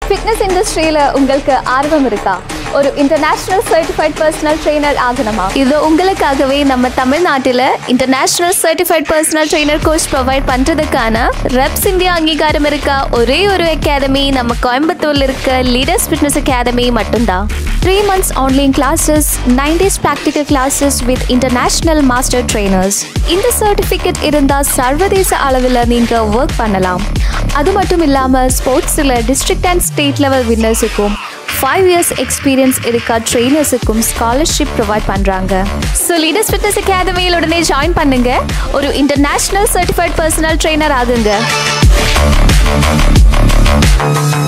fitness இண்டஸ்ட்ரியில் உங்களுக்கு ஆர்வம் இருக்கா ஒரு இன்டர்நேஷ்னல் சர்டிஃபைட் பர்சனல் ட்ரெயினர் ஆகணுமா இது உங்களுக்காகவே நம்ம தமிழ்நாட்டில் international certified personal trainer course provide பண்ணுறதுக்கான ரெப்ஸ் இந்தியா அங்கீகாரம் இருக்க ஒரே ஒரு அகாடமி நம்ம கோயம்புத்தூர்ல இருக்க லீடர்ஸ் ஃபிட்னஸ் அகாடமி மட்டும்தான் three months online classes nine days practical classes with international master trainers இந்த சர்டிஃபிகேட் இருந்தால் சர்வதேச அளவில் நீங்கள் ஒர்க் பண்ணலாம் அது மட்டும் இல்லாமல் ஸ்போர்ட்ஸில் டிஸ்ட்ரிக்ட் அண்ட் ஸ்டேட் லெவல் வின்னர்ஸுக்கும் ஃபைவ் இயர்ஸ் எக்ஸ்பீரியன்ஸ் இருக்க ட்ரெயினர்ஸுக்கும் ஸ்காலர்ஷிப் ப்ரொவைட் பண்ணுறாங்க ஸோ லீடர்ஸ் ஃபிட்னஸ் அகாடமியில் உடனே ஜாயின் பண்ணுங்க ஒரு இன்டர்நேஷ்னல் சர்டிஃபைட் பர்சனல் ட்ரெயினர் ஆகுங்க